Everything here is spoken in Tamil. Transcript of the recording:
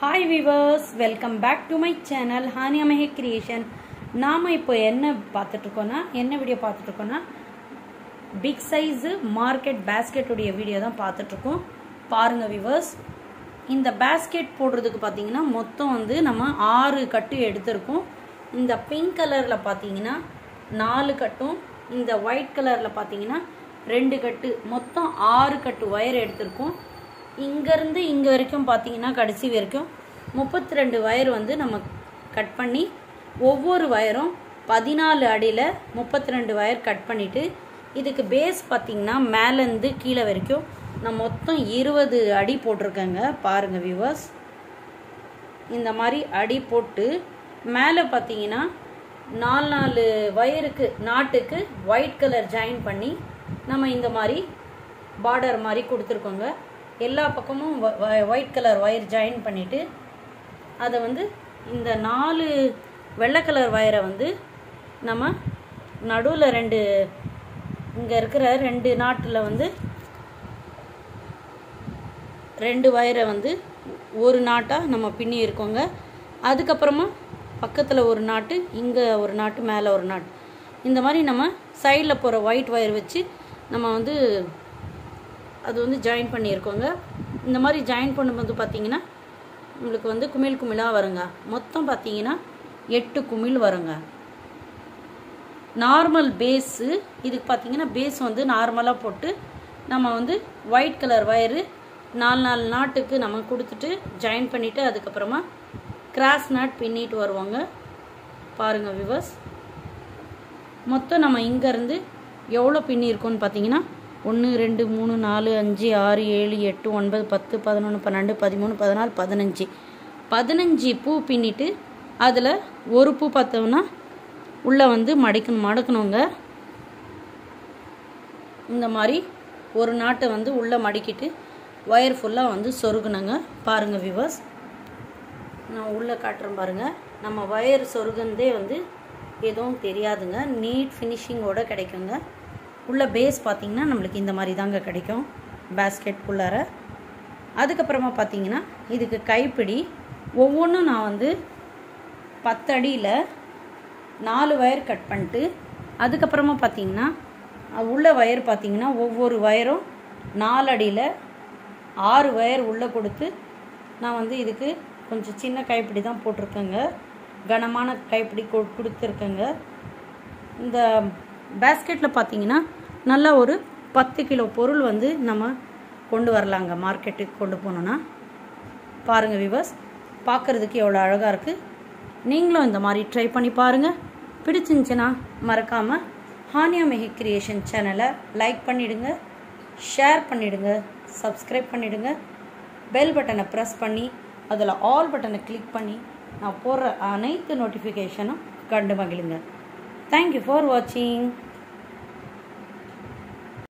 hi viewers welcome back to my channel ஹானியமஹே கிரியேஷன் நாம் இப்போ என்ன பார்த்துட்ருக்கோன்னா என்ன வீடியோ பார்த்துட்ருக்கோன்னா பிக் சைஸு மார்க்கெட் பேஸ்கெட்டுடைய வீடியோ தான் பார்த்துட்ருக்கோம் பாருங்கள் விவர்ஸ் இந்த பேஸ்கெட் போடுறதுக்கு பார்த்தீங்கன்னா மொத்தம் வந்து நம்ம ஆறு கட்டு எடுத்திருக்கோம் இந்த பிங்க் கலரில் பார்த்தீங்கன்னா நாலு கட்டும் இந்த ஒயிட் கலரில் பார்த்தீங்கன்னா ரெண்டு கட்டு மொத்தம் ஆறு கட்டு ஒயர் எடுத்திருக்கோம் இங்கேருந்து இங்கே வரைக்கும் பார்த்தீங்கன்னா கடைசி வரைக்கும் முப்பத்தி ரெண்டு ஒயர் வந்து நம்ம கட் பண்ணி ஒவ்வொரு வயரும் பதினாலு அடியில் முப்பத்தி ரெண்டு ஒயர் கட் பண்ணிவிட்டு இதுக்கு பேஸ் பார்த்தீங்கன்னா மேலேருந்து கீழே வரைக்கும் நான் மொத்தம் இருபது அடி போட்டிருக்கேங்க பாருங்கள் வியூவர்ஸ் இந்த மாதிரி அடி போட்டு மேலே பார்த்தீங்கன்னா நாலு நாலு வயருக்கு நாட்டுக்கு ஒயிட் கலர் ஜாயின் பண்ணி நம்ம இந்த மாதிரி பார்டர் மாதிரி கொடுத்துருக்கோங்க எல்லா பக்கமும் ஒயிட் கலர் ஒயர் ஜாயின் பண்ணிவிட்டு அதை வந்து இந்த நாலு வெள்ளை கலர் ஒயரை வந்து நம்ம நடுவில் ரெண்டு இங்கே இருக்கிற ரெண்டு நாட்டில் வந்து ரெண்டு வயரை வந்து ஒரு நாட்டாக நம்ம பின்னி இருக்கோங்க அதுக்கப்புறமா பக்கத்தில் ஒரு நாட்டு இங்கே ஒரு நாட்டு மேலே ஒரு நாட்டு இந்த மாதிரி நம்ம சைடில் போகிற ஒயிட் ஒயர் வச்சு நம்ம வந்து அது வந்து ஜாயின் பண்ணியிருக்கோங்க இந்த மாதிரி ஜாயின் பண்ணும்போது பார்த்தீங்கன்னா உங்களுக்கு வந்து குமிழ் குமிழாக வருங்க மொத்தம் பார்த்தீங்கன்னா எட்டு குமிழ் வருங்க நார்மல் பேஸு இதுக்கு பார்த்தீங்கன்னா பேஸ் வந்து நார்மலாக போட்டு நம்ம வந்து ஒயிட் கலர் வயரு நாலு நாலு நாட்டுக்கு நம்ம கொடுத்துட்டு ஜாயின் பண்ணிவிட்டு அதுக்கப்புறமா கிராஸ் நாட் பின்னிட்டு வருவாங்க பாருங்கள் விவர்ஸ் மொத்தம் நம்ம இங்கேருந்து எவ்வளோ பின்னியிருக்கோன்னு பார்த்தீங்கன்னா ஒன்று ரெண்டு மூணு நாலு அஞ்சு ஆறு ஏழு எட்டு ஒன்பது பத்து பதினொன்று பன்னெண்டு பதிமூணு பதினாலு பதினஞ்சு பதினஞ்சு பூ பின்னிட்டு அதில் ஒரு பூ பார்த்தோம்னா உள்ளே வந்து மடிக்கணும் மடக்கணுங்க இந்த மாதிரி ஒரு நாட்டை வந்து உள்ளே மடிக்கிட்டு ஒயர் ஃபுல்லாக வந்து சொருகணுங்க பாருங்கள் விவர்ஸ் நான் உள்ளே காட்டுறேன் பாருங்கள் நம்ம ஒயர் சொருகுனதே வந்து எதுவும் தெரியாதுங்க நீட் ஃபினிஷிங்கோடு கிடைக்குங்க உள்ள பேஸ் பார்த்திங்கன்னா நம்மளுக்கு இந்த மாதிரி தாங்க கிடைக்கும் பேஸ்கெட் உள்ளார அதுக்கப்புறமா பார்த்தீங்கன்னா இதுக்கு கைப்பிடி ஒவ்வொன்றும் நான் வந்து பத்து அடியில் நாலு ஒயர் கட் பண்ணிட்டு அதுக்கப்புறமா பார்த்தீங்கன்னா உள்ள ஒயர் பார்த்தீங்கன்னா ஒவ்வொரு ஒயரும் நாலு அடியில் ஆறு ஒயர் உள்ளே கொடுத்து நான் வந்து இதுக்கு கொஞ்சம் சின்ன கைப்பிடி தான் போட்டிருக்கேங்க கனமான கைப்பிடி கொ கொடுத்துருக்கேங்க இந்த பேஸ்கெட்டில் பார்த்தீங்கன்னா நல்லா ஒரு பத்து கிலோ பொருள் வந்து நம்ம கொண்டு வரலாங்க மார்க்கெட்டுக்கு கொண்டு போனோன்னா பாருங்கள் விவர்ஸ் பார்க்குறதுக்கு எவ்வளோ அழகாக இருக்குது நீங்களும் இந்த மாதிரி ட்ரை பண்ணி பாருங்கள் பிடிச்சிருந்துச்சுன்னா மறக்காமல் ஹானியா மெஹி கிரியேஷன் சேனலை லைக் பண்ணிவிடுங்க ஷேர் பண்ணிவிடுங்க சப்ஸ்கிரைப் பண்ணிவிடுங்க பெல் பட்டனை ப்ரெஸ் பண்ணி அதில் ஆல் பட்டனை கிளிக் பண்ணி நான் போடுற அனைத்து நோட்டிஃபிகேஷனும் கண்டு மகிழுங்க தேங்க்யூ ஃபார் வாட்சிங்